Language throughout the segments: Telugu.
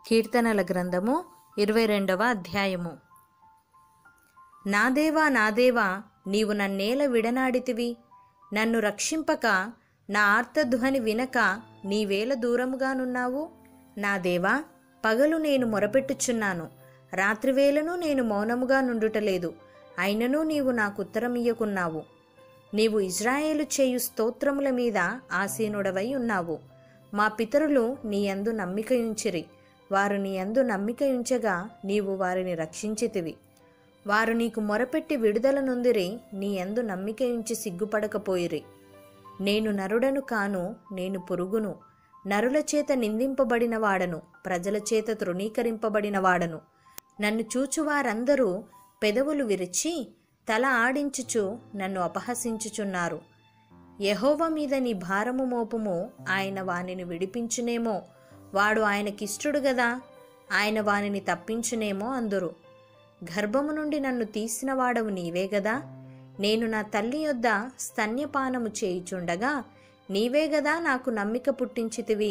కీర్తనల గ్రంథము ఇరవై రెండవ అధ్యాయము నా దేవా నా దేవా నీవు నన్నేల విడనాడితివి నన్ను రక్షింపక నా ఆర్తధ్వని వినక నీవేల దూరముగానున్నావు నా దేవా పగలు నేను మొరపెట్టుచున్నాను రాత్రివేళను నేను మౌనముగా నుండుటలేదు అయినను నీవు నాకు ఉత్తరమియ్యకున్నావు నీవు ఇజ్రాయేలు చేయు స్తోత్రముల మీద ఆసీనుడవై ఉన్నావు మా పితరులు నీ యందు నమ్మికయుంచిరి వారు నీ యందు నమ్మికయుంచగా నీవు వారిని రక్షించితివి వారు నీకు మొరపెట్టి విడుదల నొందిరి నీ యందు నమ్మికయుంచి సిగ్గుపడకపోయిరి నేను నరుడను కాను నేను పురుగును నరుల చేత నిందింపబడిన వాడను ప్రజల చేత తృణీకరింపబడిన వాడను నన్ను చూచువారందరూ పెదవులు విరిచి తల ఆడించుచు నన్ను అపహసించుచున్నారు యహోవ మీద నీ భారము మోపుము ఆయన వానిని విడిపించునేమో వాడు ఆయనకిష్టుడు గదా ఆయన వానిని తప్పించునేమో అందురు గర్భము నుండి నన్ను తీసిన వాడవు నీవే గదా నేను నా తల్లి యొద్ద స్తన్యపానము చేయుచుండగా నీవే గదా నాకు నమ్మిక పుట్టించితివి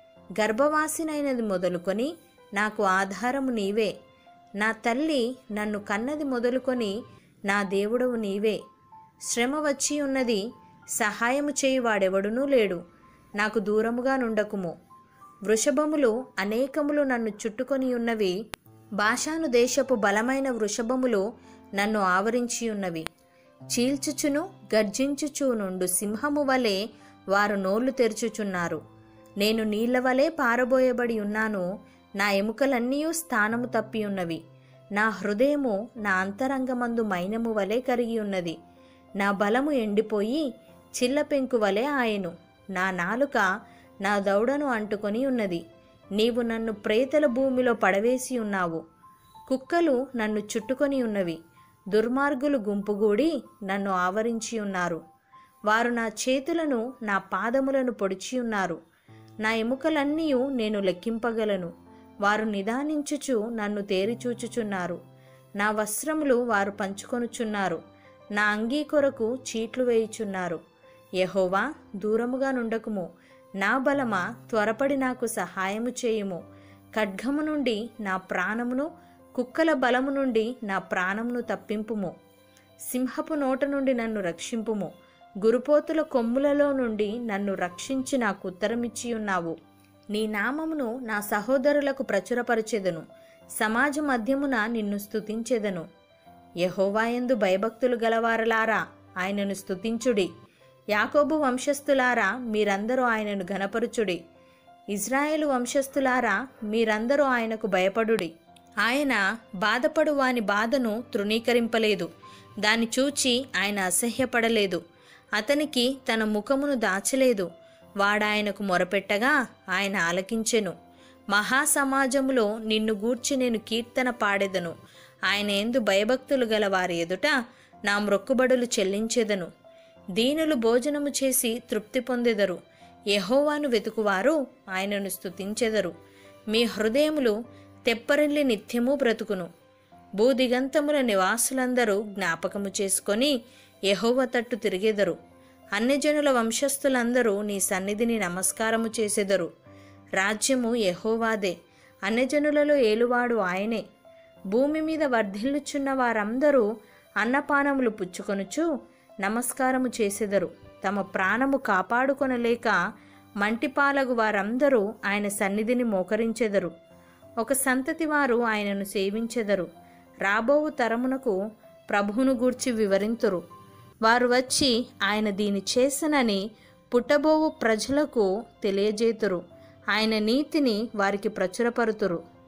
గర్భవాసినైనది మొదలుకొని నాకు ఆధారము నీవే నా తల్లి నన్ను కన్నది మొదలుకొని నా దేవుడవు నీవే శ్రమ వచ్చి ఉన్నది సహాయము చేయువాడెవడునూ లేడు నాకు దూరముగా నుండకుము వృషభములు అనేకములు నన్ను చుట్టుకొని ఉన్నవి భాషాను దేశపు బలమైన వృషభములు నన్ను ఆవరించి ఉన్నవి చీల్చుచును గర్జించుచు నుండు సింహము వలె వారు నోళ్లు తెరుచుచున్నారు నేను నీళ్ల వలె పారబోయబడి ఉన్నాను నా ఎముకలన్నీ స్థానము తప్పి ఉన్నవి నా హృదయము నా అంతరంగమందు మైనము వలె కరిగి ఉన్నది నా బలము ఎండిపోయి చిల్లపెంకు వలె ఆయను నా నాలుక నా దౌడను అంటుకొని ఉన్నది నీవు నన్ను ప్రేతల భూమిలో పడవేసి ఉన్నావు కుక్కలు నన్ను చుట్టుకొని ఉన్నవి దుర్మార్గులు గుంపుగూడి నన్ను ఆవరించి ఉన్నారు వారు నా చేతులను నా పాదములను పొడిచి ఉన్నారు నా ఎముకలన్నీ నేను లెక్కింపగలను వారు నిదానించుచు నన్ను తేరిచూచుచున్నారు నా వస్త్రములు వారు పంచుకొనుచున్నారు నా అంగీ కొరకు చీట్లు వేయుచున్నారు యహోవా దూరముగా నుండకుము నా బలమా త్వరపడి నాకు సహాయము చేయుము ఖడ్గము నుండి నా ప్రాణమును కుక్కల బలము నుండి నా ప్రాణమును తప్పింపుము సింహపు నోట నుండి నన్ను రక్షింపుము గురుపోతుల కొమ్ములలో నుండి నన్ను రక్షించి నాకు ఉత్తరమిచ్చి ఉన్నావు నీ నామమును నా సహోదరులకు ప్రచురపరచెదను సమాజ మధ్యమున నిన్ను స్తుతించెదను యహోవాయందు భయభక్తులు గలవారలారా ఆయనను స్తుతించుడి యాకోబు వంశస్థులారా మీరందరూ ఆయనను ఘనపరుచుడి ఇజ్రాయేలు వంశస్థులారా మీరందరూ ఆయనకు భయపడుడి ఆయన బాధపడు వాని బాధను తృణీకరింపలేదు దాన్ని చూచి ఆయన అసహ్యపడలేదు అతనికి తన ముఖమును దాచలేదు వాడాయనకు మొరపెట్టగా ఆయన ఆలకించెను మహాసమాజములో నిన్ను గూర్చి నేను కీర్తన పాడెదను ఆయన ఎందు భయభక్తులు గల వారి ఎదుట నా మ్రొక్కుబడులు చెల్లించెదను దీనులు భోజనము చేసి తృప్తి పొందెదరు యహోవాను వెతుకువారు ఆయనను స్తుతించెదరు మీ హృదయములు తెప్పరిల్లి నిత్యము బ్రతుకును భూదిగంతముల నివాసులందరూ జ్ఞాపకము చేసుకొని యహోవ తట్టు తిరిగెదరు అన్యజనుల వంశస్థులందరూ నీ సన్నిధిని నమస్కారము చేసెదరు రాజ్యము యహోవాదే అన్యజనులలో ఏలువాడు ఆయనే భూమి మీద వర్ధిల్లుచున్న వారందరూ అన్నపానములు పుచ్చుకొనుచు నమస్కారము చేసెదరు తమ ప్రాణము కాపాడుకొనలేక మంటిపాలగు వారందరూ ఆయన సన్నిధిని మోకరించెదరు ఒక సంతతి వారు ఆయనను సేవించెదరు రాబోవు తరమునకు ప్రభువును గూర్చి వివరింతురు వారు వచ్చి ఆయన దీని చేసనని పుట్టబోవు ప్రజలకు తెలియజేతురు ఆయన నీతిని వారికి ప్రచురపరుతురు